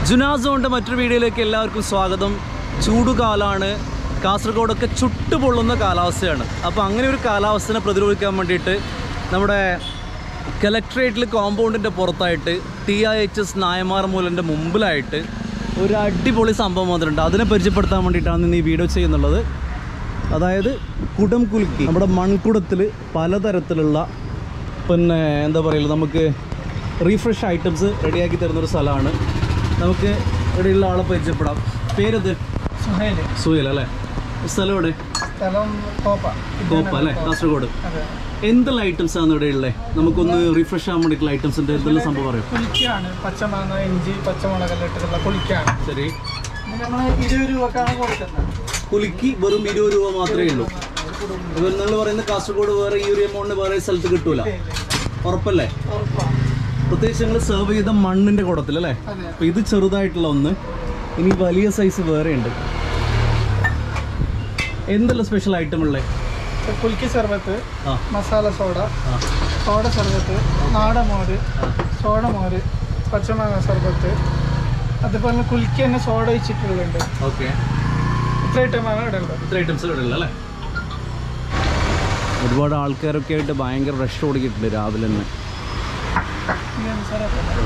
ജുനാസോണ്ട് മറ്റൊരു വീഡിയോയിലേക്ക് എല്ലാവർക്കും സ്വാഗതം ചൂടുകാലാണ് കാസർഗോഡൊക്കെ ചുട്ടുപൊള്ളുന്ന കാലാവസ്ഥയാണ് അപ്പോൾ അങ്ങനെ ഒരു കാലാവസ്ഥനെ പ്രതിരോധിക്കാൻ വേണ്ടിയിട്ട് നമ്മുടെ കലക്ട്രേറ്റിൽ കോമ്പൗണ്ടിൻ്റെ പുറത്തായിട്ട് T I H S Nayamar മൂലൻ്റെ മുമ്പിലായിട്ട് ഒരു അടിപൊളി സംഭവം വന്നിട്ടുണ്ട് അതിനെ പരിചയപ്പെടുത്താൻ വേണ്ടിയിട്ടാണ് ഇന്ന് ഈ വീഡിയോ ചെയ്യുന്നുള്ളത് അതായത് കുടം കുലുക്കി നമ്മുടെ മൺകുടത്തിൽ പലതരത്തിലുള്ള പിന്നെ എന്താ പറയുക നമുക്ക് റീഫ്രഷ് ഐറ്റംസ് റെഡിയാക്കി തരുന്നൊരു സ്ഥലമാണ് നമുക്ക് ഇവിടെയുള്ള ആളെ പരിചയപ്പെടാം പേരത് സുഹൈല് സുഹേൽ അല്ലേ സ്ഥലം ഇവിടെ സ്ഥലം കോപ്പ കോപ്പ അല്ലേ കാസർഗോഡ് അതെ എന്തെല്ലാം ഐറ്റംസ് ആണ് ഇവിടെ ഉള്ളത് നമുക്കൊന്ന് റിഫ്രഷ് ആവാൻ വേണ്ടിയിട്ടുള്ള ഐറ്റംസിൻ്റെ എന്തെല്ലാം സംഭവം പറയും കുലിക്കാണ് പച്ചമാങ്ങ ഇഞ്ചി പച്ചമുളകെല്ലാം ഇട്ടിട്ടുള്ള കുലിക്കാണ് ശരി ഇത് നമ്മൾ ഇരുപത് രൂപക്കാണ് കൊടുക്കുന്നത് കുലുക്കി വെറും ഇരുപത് രൂപ മാത്രമേ ഉള്ളൂ ഇവർ നിങ്ങൾ പറയുന്ന കാസർഗോഡ് വേറെ ഈ ഒരു എമൗണ്ട് വേറെ സ്ഥലത്ത് കിട്ടൂല ഉറപ്പല്ലേ ഉറപ്പാണ് പ്രത്യേകിച്ച് ഞങ്ങൾ സെർവ് ചെയ്ത മണ്ണിന്റെ കുടത്തിൽ അല്ലേ അതെ അപ്പൊ ഇത് ചെറുതായിട്ടുള്ള ഒന്ന് ഇനി വലിയ സൈസ് വേറെ ഉണ്ട് എന്തെല്ലാം സ്പെഷ്യൽ ഐറ്റം ഉള്ളേ ഇത് കുലുക്കി സർബത്ത് ആ മസാല സോഡ ആ സോഡ സർബത്ത് നാടമോര് സോഡ മോര് പച്ചമാങ്ങ സർബത്ത് അതുപോലെ കുലുക്കി തന്നെ സോഡ വെച്ചിട്ടുള്ളുണ്ട് ഓക്കെ ഇത്ര ഐറ്റമാണ് ഇവിടെ ഉള്ളത് ഇത്ര ഐറ്റംസ് ഇവിടെ ഉള്ളു അല്ലേ ഒരുപാട് ആൾക്കാരൊക്കെ ആയിട്ട് ഭയങ്കര റഷ് ഓടിക്കിട്ടുണ്ട് രാവിലെ തന്നെ ഈ അനുസരിച്ച്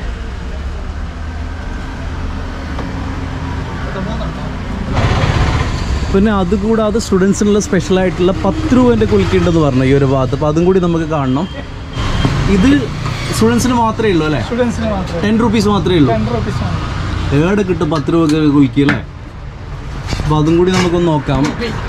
പിന്നെ അതുകൂടാതെ സ്റ്റുഡൻസിനുള്ള സ്പെഷ്യൽ ആയിട്ടുള്ള പത്ത് രൂപേൻ്റെ കുലുക്കിണ്ടെന്ന് പറഞ്ഞു ഈ ഒരു ഭാഗത്ത് അപ്പോൾ അതും കൂടി നമുക്ക് കാണണം ഇത് സ്റ്റുഡൻസിന് മാത്രമേ ഉള്ളൂ അല്ലേ സ്റ്റുഡൻസിന് മാത്രമേ ടെൻ റുപ്പീസ് മാത്രമേ ഉള്ളൂ ടെൻ റുപ്പീസാണ് ഏടെ കിട്ടും പത്ത് രൂപ കുലുക്കി അല്ലേ അപ്പോൾ അതും കൂടി നമുക്കൊന്ന് നോക്കാം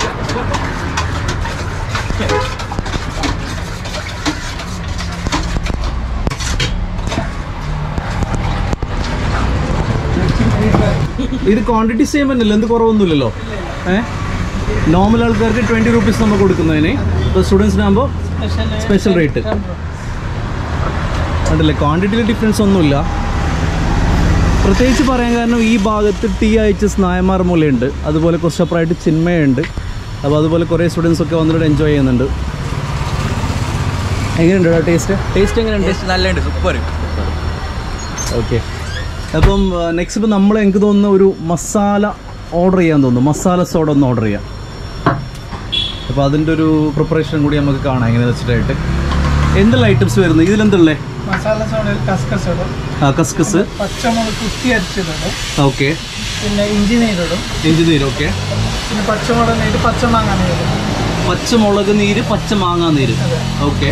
ഇത് ക്വാണ്ടിറ്റി സെയിം തന്നെയല്ലോ എന്ത് കുറവൊന്നുമില്ലല്ലോ ഏ നോർമൽ ആൾക്കാർക്ക് ട്വൻറ്റി റുപ്പീസ് നമ്മൾ കൊടുക്കുന്നതിന് ഇപ്പോൾ സ്റ്റുഡൻസിനാകുമ്പോൾ special special rate ten rupees ഉണ്ടല്ലേ ക്വാണ്ടിറ്റിയിൽ ഡിഫറൻസ് ഒന്നുമില്ല പ്രത്യേകിച്ച് പറയാൻ കാരണം ഈ ഭാഗത്ത് ടി എച്ച് എസ് നായമാർ മൂലയുണ്ട് അതുപോലെ കുറച്ചപ്പുറമായിട്ട് ചിന്മയുണ്ട് അപ്പോൾ അതുപോലെ കുറേ സ്റ്റുഡൻസ് ഒക്കെ വന്നിട്ട് എൻജോയ് ചെയ്യുന്നുണ്ട് എങ്ങനെയുണ്ട് ടേസ്റ്റ് ടേസ്റ്റ് എങ്ങനെയുണ്ട് ടേസ്റ്റ് നല്ലുണ്ട് സൂപ്പർ ഓക്കെ അപ്പം നെക്സ്റ്റ് ഇപ്പം നമ്മൾ എനിക്ക് തോന്നുന്ന ഒരു മസാല ഓർഡർ ചെയ്യാൻ തോന്നുന്നു മസാല സോഡ ഒന്ന് ഓർഡർ ചെയ്യാം അപ്പോൾ അതിൻ്റെ ഒരു പ്രിപ്പറേഷൻ കൂടി നമുക്ക് കാണാം എങ്ങനെ വെച്ചിട്ടായിട്ട് എന്തെല്ലാം ഐറ്റംസ് വരുന്നത് ഇതിലെന്തുള്ളേ മസാല സോഡയിൽ കസ്കസ് ഇടും ആ കസ്കസ് പച്ചമുളക് കുത്തി അരച്ചിടും ഓക്കെ പിന്നെ ഇഞ്ചി നീരിടും ഇഞ്ചി നീര് ഓക്കെ പിന്നെ പച്ചമുളക് നീര് പച്ചമാങ്ങ നീരിടും പച്ചമുളക് നീര് പച്ച മാങ്ങാ നീര് അതെ ഓക്കെ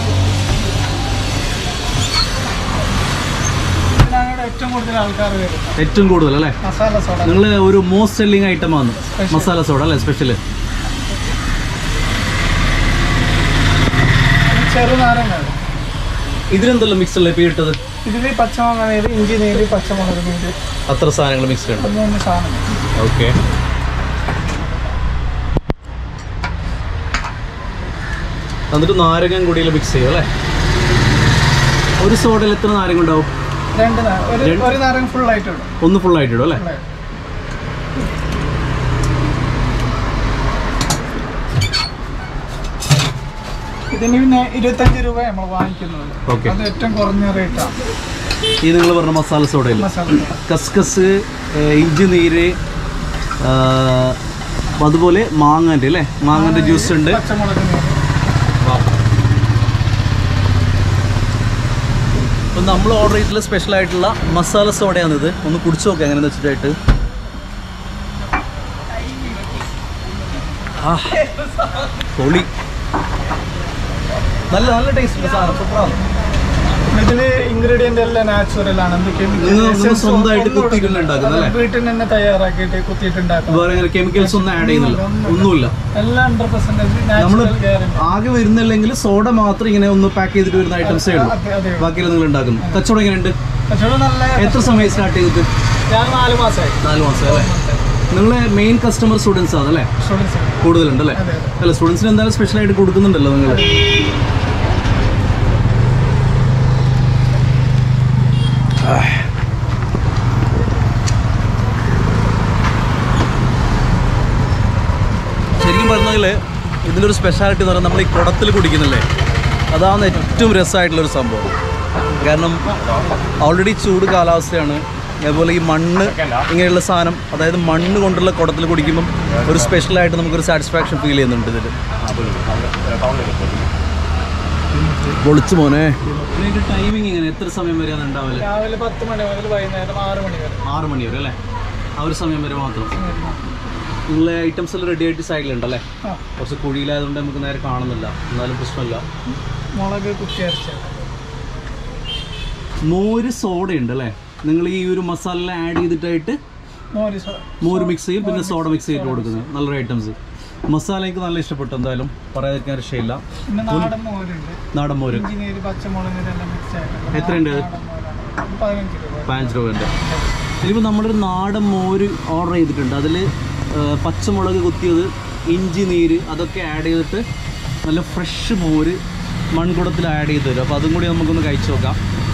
ഇതിനാണ് ഇവിടെ ഏറ്റവും കൂടുതൽ ആൾക്കാർ വരുന്നത് ഏറ്റവും കൂടുതൽ അല്ലേ മസാല സോഡ നിങ്ങൾ ഒരു മോസ്റ്റ് സെല്ലിംഗ് ഐറ്റം ആണ് മസാല സോഡ അല്ലേ സ്പെഷ്യൽ ചെറുനാരങ്ങ ഇടും. ഇതിലെന്തല്ലോ മിക്സ് അല്ലേ ഇപ്പോൾ ഇട്ടത് ഇതിൽ പച്ചമാങ്ങ നീര് ഇഞ്ചി നീര് പച്ചമുളക് നീര് അത്ര സാധനങ്ങൾ മിക്സ് ഉണ്ട് മൂന്ന് സാധനം ഓക്കെ എന്നിട്ട് നാരങ്ങ കൂടിയിൽ മിക്സ് ചെയ്യും അല്ലേ ഒരു സോഡയിൽ എത്ര നാരങ്ങ ഉണ്ടാവും രണ്ട് നാ- ഒരു രണ്ട്? ഒരു നാരങ്ങ ഫുൾ ആയിട്ട് ഇടും ഒന്ന് ഫുൾ ആയിട്ട് ഇടും അല്ലേ full ആയിട്ട്. ഇതിന് പിന്നെ ഇരുപത്തഞ്ച് രൂപ നമ്മൾ വാങ്ങിക്കുന്നത് Okay. അത് ഏറ്റവും കുറഞ്ഞ റേറ്റാണ് ഈ നിങ്ങൾ പറഞ്ഞ മസാല സോഡയിൽ മസാല സോഡ. കസ്കസ് ഏഹ് ഇഞ്ചി നീര് ആഹ് അതുപോലെ മാങ്ങൻ്റെ അല്ലേ മാങ്ങൻ്റെ ജ്യൂസ് ഉണ്ട് പച്ചമുളക് നീര് അപ്പം നമ്മൾ ഓർഡർ ചെയ്തിട്ടുള്ള സ്പെഷ്യൽ ആയിട്ടുള്ള മസാല സോഡയാണിത് ഒന്ന് കുടിച്ചു നോക്കാം എങ്ങനെയാണെന്ന് വെച്ചിട്ടായിട്ട് ആ പൊളി നല്ല നല്ല ടേസ്റ്റ് ഉണ്ട് സാധനം സൂപ്പറാണ് ഇതില് ഇൻഗ്രീഡിയന്റ് എല്ലാം നാച്ചുറൽ ആണ് എന്ത് chemicals, നിങ്ങൾ- നിങ്ങൾ essence സ്വന്തമായിട്ട് ഒന്നും കുത്തിയിട്ടല്ലേ ഉണ്ടാക്കുന്നത് അതെ, അല്ലേ? വീട്ടിൽ തന്നെ തയ്യാറാക്കിയിട്ട് കുത്തിയിട്ടുണ്ടാക്കും വേറെ അങ്ങനെ കെമിക്കൽസ് ഒന്നും ആഡ് ചെയ്യുന്നില്ല ഒന്നുമില്ല എല്ലാം ഹൺഡ്രഡ് പെർസെന്റേജ് നമ്മൾ നാച്ചുറൽ ഗ്യാരണ്ടി ആകെ വരുന്നില്ലെങ്കിൽ സോഡ മാത്രം ഇങ്ങനെ ഒന്ന് പാക്ക് ചെയ്തിട്ട് വരുന്ന ഐറ്റംസേ ഉള്ളൂ അതെ അതെ ബാക്കിയെല്ലാം നിങ്ങൾ ഉണ്ടാക്കുന്നു കച്ചവടം എങ്ങനെയുണ്ട് കച്ചവടം നല്ല എത്ര സമയം സ്റ്റാർട്ട് ചെയ്തിട്ട് ഞാൻ നാല് മാസമായി നാല് മാസം അല്ലേ നിങ്ങളെ മെയിൻ കസ്റ്റമർ സ്റ്റുഡൻസ് ആണ് അല്ലേ സ്റ്റുഡൻസ് കൂടുതലുണ്ട് അല്ലേ അതെ അതെ അല്ല സ്റ്റുഡൻസിന് എന്തായാലും സ്പെഷ്യൽ ആയിട്ട് കൊടുക്കുന്നുണ്ടല്ലോ നിങ്ങൾ ശരിക്കും പറഞ്ഞാൽ ഇതിലൊരു സ്പെഷ്യാലിറ്റി എന്ന് പറയുന്നത് നമ്മൾ ഈ കുടത്തിൽ കുടിക്കുന്നില്ലേ അതാണ് ഏറ്റവും രസമായിട്ടുള്ളൊരു സംഭവം കാരണം ഓൾറെഡി ചൂട് കാലാവസ്ഥയാണ് അതുപോലെ ഈ മണ്ണ് ഇങ്ങനെയുള്ള സാധനം അതായത് മണ്ണ് കൊണ്ടുള്ള കുടത്തിൽ കുടിക്കുമ്പം ഒരു സ്പെഷ്യലായിട്ട് നമുക്കൊരു സാറ്റിസ്ഫാക്ഷൻ ഫീൽ ചെയ്യുന്നുണ്ട് ഇതിൽ പൊളിച്ചു മോനെ ഇതിൻ്റെ ടൈമിംഗ് എങ്ങനെ എത്ര സമയം വരെയാണ് ഉണ്ടാവില്ല രാവിലെ പത്ത് മണി മുതൽ വൈകുന്നേരം ആറ് മണി വരെ ആറ് മണി വരെ അല്ലേ ആ ഒരു സമയം വരെ മാത്രം നിങ്ങളെ ഐറ്റംസ് എല്ലാം റെഡി ആയിട്ട് സൈഡിലുണ്ടല്ലേ ആ കുറച്ച് കുഴിയിലായതുകൊണ്ട് നമുക്ക് നേരെ കാണുന്നില്ല എന്നാലും പ്രശ്നമില്ല മുളക് കുത്തി അരച്ച മോര് സോഡ ഉണ്ട് അല്ലേ നിങ്ങൾ ഈ ഒരു മസാല ആഡ് ചെയ്തിട്ടായിട്ട് മോര് സോ- മോര് മിക്സ് ചെയ്യും പിന്നെ സോഡ മിക്സ് ചെയ്തിട്ട് കൊടുക്കുന്നത് നല്ലൊരു ഐറ്റംസ് മസാല എനിക്ക് നല്ല ഇഷ്ടപ്പെട്ടു എന്തായാലും പറയാതിരിക്കാൻ രക്ഷയില്ല പിന്നെ നാടൻ മോരുണ്ട് നാടൻ മോര് ഇഞ്ചി നീര് പച്ചമുളക് ഇതെല്ലാം മിക്സ് ആയിട്ട് എത്രയുണ്ട് അത്? നാടൻ മോരാണ്. ഇത് പതിനഞ്ച് രൂപ പതിനഞ്ച് രൂപേൻ്റെ ഇതിപ്പോൾ നമ്മളൊരു നാടൻ മോര് ഓർഡർ ചെയ്തിട്ടുണ്ട് അതിൽ പച്ചമുളക് കുത്തിയത് ഇഞ്ചി നീര് അതൊക്കെ ആഡ് ചെയ്തിട്ട് നല്ല ഫ്രഷ് മോര് മൺകുടത്തിൽ ആഡ് ചെയ്ത് തരും അപ്പോൾ അതും കൂടി നമുക്കൊന്ന് കഴിച്ചു നോക്കാം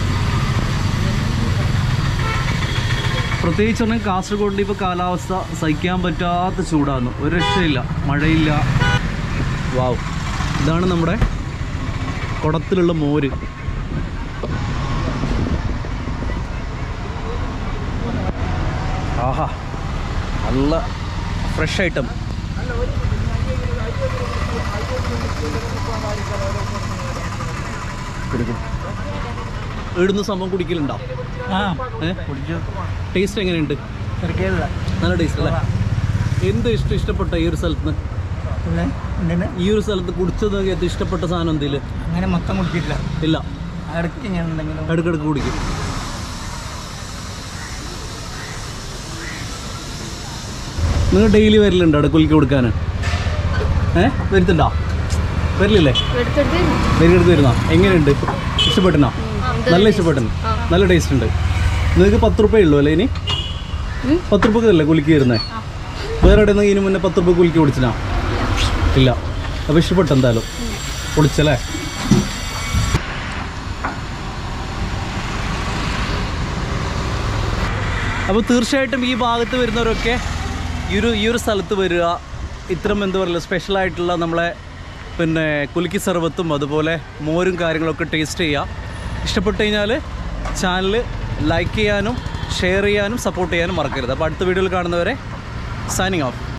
പ്രത്യേകിച്ച് പറഞ്ഞാൽ കാസർഗോഡിൽ ഇപ്പോൾ കാലാവസ്ഥ സഹിക്കാൻ പറ്റാത്ത ചൂടാണ് ഒരു രക്ഷയില്ല മഴയില്ല വാവ് ഇതാണ് നമ്മുടെ കുടത്തിലുള്ള മോര് ആഹാ നല്ല ഫ്രഷ് ഐറ്റം ഇടുന്ന സംഭവം കുടിക്കലുണ്ടോ ആ ടേസ്റ്റ് എങ്ങനെയുണ്ട് നല്ല ടേസ്റ്റ് അല്ലേ എന്ത് ഇഷ്ടം ഇഷ്ടപ്പെട്ട ഈ ഒരു സ്ഥലത്ത് എന്തിന് ഈ ഒരു സ്ഥലത്ത് കുടിച്ചത് ഏറ്റവും ഇഷ്ടപ്പെട്ട സാധനം എന്തെങ്കിലും അങ്ങനെ മൊത്തം കുടിക്കില്ല ഇല്ല ഇടയ്ക്ക് ഞാൻ എന്തെങ്കിലും ഇടയ്ക്കിടയ്ക്ക് കുടിക്കും നിങ്ങൾ ഡെയിലി വരലുണ്ടോ അവിടെ കുലിക്ക് കൊടുക്കാൻ ഏ വരുത്തുണ്ടോ വരില്ലേ വരികെടുത്ത് വരുന്ന എങ്ങനെയുണ്ട് ഇഷ്ടപ്പെട്ടിനോ നല്ല ഇഷ്ടപ്പെട്ടു നല്ല ടേസ്റ്റ് ഉണ്ട് നിങ്ങൾക്ക് പത്ത് റുപ്യ ഉള്ളൂ അല്ലേ ഇനി പത്ത് റുപ്യക്ക് അല്ലേ കുലിക്ക് വരുന്നത് വേറെ എവിടെ നിന്ന് ഇതിന് മുന്നേ പത്ത് റുപ്യ കുലിക്ക് കുടിച്ചിനാ ഇല്ല അപ്പോൾ ഇഷ്ടപ്പെട്ടു എന്തായാലും കുളിച്ചല്ലേ അപ്പോൾ തീർച്ചയായിട്ടും ഈ ഭാഗത്ത് വരുന്നവരൊക്കെ ഈ ഒരു ഈ ഒരു സ്ഥലത്ത് വരിക ഇത്തരം എന്താ പറയുക സ്പെഷ്യലായിട്ടുള്ള നമ്മളെ പിന്നെ കുലുക്കി സർവത്തും അതുപോലെ മോരും കാര്യങ്ങളൊക്കെ ടേസ്റ്റ് ചെയ്യുക ഇഷ്ടപ്പെട്ട് കഴിഞ്ഞാൽ ചാനൽ ലൈക്ക് ചെയ്യാനും ഷെയർ ചെയ്യാനും സപ്പോർട്ട് ചെയ്യാനും മറക്കരുത് അപ്പോൾ അടുത്ത വീഡിയോയിൽ കാണുന്നവരെ സൈനിങ് ഓഫ്